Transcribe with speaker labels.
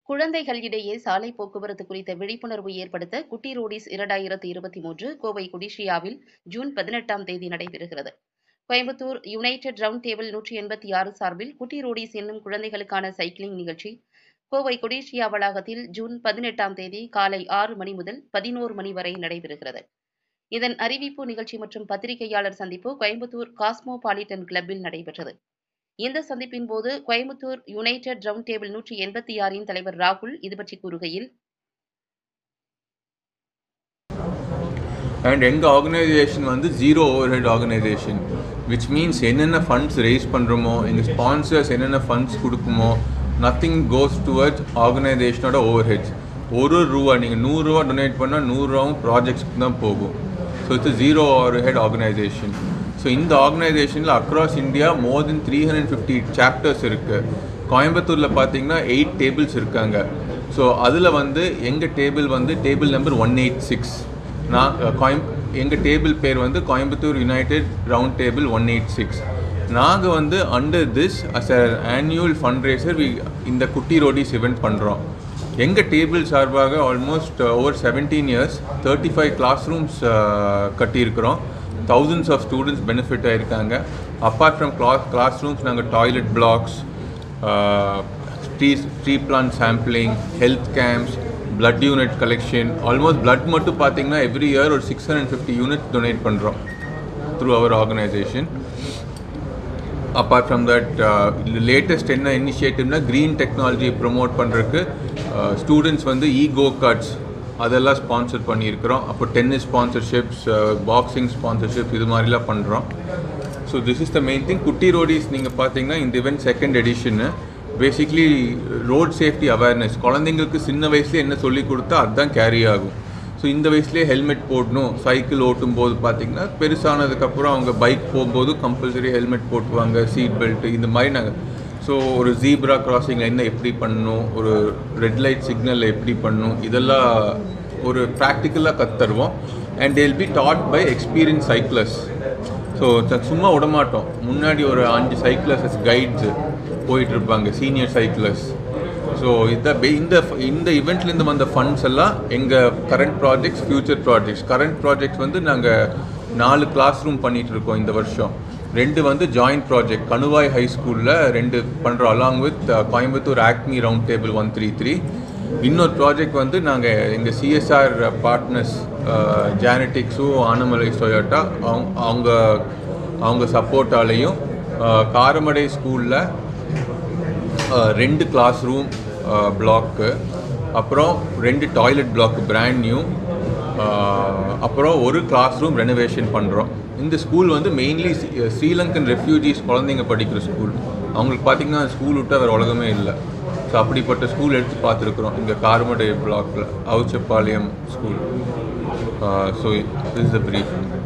Speaker 1: குழந்தைகளிடையே சாலை போக்குவரத்து குறித்த விழிப்புணர்வு ஏற்படுத்த குட்டி ரோடிஸ் இரண்டாயிரத்து இருபத்தி மூன்று கோவை குடிஷியாவில் ஜூன் பதினெட்டாம் தேதி நடைபெறுகிறது கோயம்புத்தூர் யுனைடெட் ரவுண்ட் டேபிள் நூற்றி எண்பத்தி ஆறு சார்பில் குட்டி ரோடிஸ் என்னும் குழந்தைகளுக்கான சைக்கிளிங் நிகழ்ச்சி கோவை கொடிஷியா வளாகத்தில் ஜூன் பதினெட்டாம் தேதி காலை ஆறு மணி முதல் பதினோரு மணி வரை நடைபெறுகிறது இதன் அறிவிப்பு நிகழ்ச்சி மற்றும் பத்திரிகையாளர் சந்திப்பு கோயம்புத்தூர் காஸ்மோபாலிட்டன் கிளப்பில் நடைபெற்றது இந்த சந்திப்பின் போது கோயம்புத்தூர் யுனைடெட் ரவுண்ட் டேபிள் நூற்றி எண்பத்தி ஆறின் தலைவர் ராகுல் இது பற்றி கூறுகையில்
Speaker 2: அண்ட் எங்கள் ஆர்கனைசேஷன் வந்து zero overhead organisation which means என்னென்ன ஃபண்ட்ஸ் ரேஸ் பண்ணுறோமோ எங்கள் ஸ்பான்சர்ஸ் என்னென்ன ஃபண்ட்ஸ் கொடுக்குமோ நத்திங் கோஸ் டுவர்ட்ஸ் ஆர்கனைசேஷனோட ஓவர் ஹெட்ஸ் ஒரு ஒரு ரூபா நீங்கள் நூறுரூவா டொனேட் பண்ணால் நூறுரூவாவும் ப்ராஜெக்ட்ஸ்க்கு தான் போகும் so it's zero overhead organisation so இந்த ஆர்கனைசேஷனில் across India more than three hundred fifty chapters இருக்குது கோயம்புத்தூரில் பார்த்தீங்கன்னா எயிட் டேபிள்ஸ் இருக்காங்க ஸோ அதில் வந்து எங்கள் டேபிள் வந்து table number one eight six நான் கோயம் எங்கள் டேபிள் பேர் வந்து Coimbatore united round table one eight six நாங்கள் வந்து under this as a annual fundraiser we இந்த குட்டி ரோடிஸ் இவெண்ட் பண்ணுறோம் எங்கள் டேபிள் சார்பாக almost over seventeen years thirty five classrooms கட்டியிருக்கிறோம் தௌசண்ட்ஸ் ஆஃப் ஸ்டூடெண்ட்ஸ் பெனிஃபிட் ஆகிருக்காங்க apart from class classrooms நாங்கள் toilet blocks tree tree plant sampling health camps blood unit collection almost blood மட்டும் பார்த்தீங்கன்னா every year ஒரு six hundred fifty unit donate பண்ணுறோம் through our organisation apart from that latest என்ன இனிஷியேட்டிவ்னா green technology promote பண்ணுறதுக்கு students வந்து e கோ cards அதெல்லாம் sponsor பண்ணியிருக்கிறோம் அப்போ டென்னிஸ் ஸ்பான்சர்ஷிப்ஸ் பாக்ஸிங் ஸ்பான்சர்ஷிப்ஸ் இது மாதிரிலாம் பண்ணுறோம் so this is the main thing Kutty Roadies நீங்கள் பார்த்தீங்கன்னா இந்த event second edition basically road safety awareness குழந்தைங்களுக்கு சின்ன வயசுலேயே என்ன சொல்லி கொடுத்தா அதுதான் கேரி ஆகும் ஸோ இந்த வயசுலேயே ஹெல்மெட் போடணும் சைக்கிள் ஓட்டும் போது பார்த்தீங்கன்னா பெருசானதுக்கப்புறம் அவங்க பைக் போகும்போது கம்பல்சரி ஹெல்மெட் போட்டுவாங்க சீட் பெல்ட் இந்த மாதிரி நாங்கள் ஸோ ஒரு ஜீப்ரா கிராசிங்கில் என்ன எப்படி பண்ணணும் ஒரு ரெட் லைட் சிக்னலில் எப்படி பண்ணணும் இதெல்லாம் ஒரு ப்ராக்டிக்கலாக கற்றுருவோம் and they'll be taught by experience cyclers so சும்மா விடமாட்டோம் முன்னாடி ஒரு அஞ்சு சைக்கிளர்ஸ் கைட்ஸு போயிட்டு இருப்பாங்க சீனியர் சைக்கிளர்ஸ் ஸோ இந்த இந்த இந்த இவெண்ட்லேருந்து வந்த ஃபண்ட்ஸ் எல்லாம் எங்கள் current projects future projects current projects வந்து நாங்கள் நாலு கிளாஸ் ரூம் பண்ணிகிட்டு இருக்கோம் இந்த வருஷம் ரெண்டு வந்து ஜாயிண்ட் ப்ராஜெக்ட் கணுவாய் ஹை ஸ்கூலில் ரெண்டு பண்ணுறோம் along with Coimbatore Acme round table one three three இன்னொரு ப்ராஜெக்ட் வந்து நாங்கள் எங்கள் சிஎஸ்ஆர் பார்ட்னர்ஸ் ஜானட்டிக்ஸும் ஆனமலை டொயோட்டா அவங்க அவங்க அவங்க சப்போர்ட்டாலேயும் காரமடை ஸ்கூலில் ரெண்டு கிளாஸ் ரூம் பிளாக்கு அப்புறம் ரெண்டு டாய்லெட் பிளாக் பிராண்ட் நியூ அப்புறம் ஒரு கிளாஸ் ரூம் ரெனோவேஷன் பண்ணுறோம் இந்த ஸ்கூல் வந்து மெயின்லி ஸ்ரீலங்கன் ரெஃப்யூஜிஸ் குழந்தைங்க படிக்கிற ஸ்கூல் அவங்களுக்கு பார்த்திங்கன்னா ஸ்கூல் விட்டு வேறு உலகமே இல்லை ஸோ அப்படிப்பட்ட ஸ்கூல் எடுத்து பார்த்துருக்குறோம் இங்கே கார்மடை பிளாக்கில் Avuchapalayam school so is the brief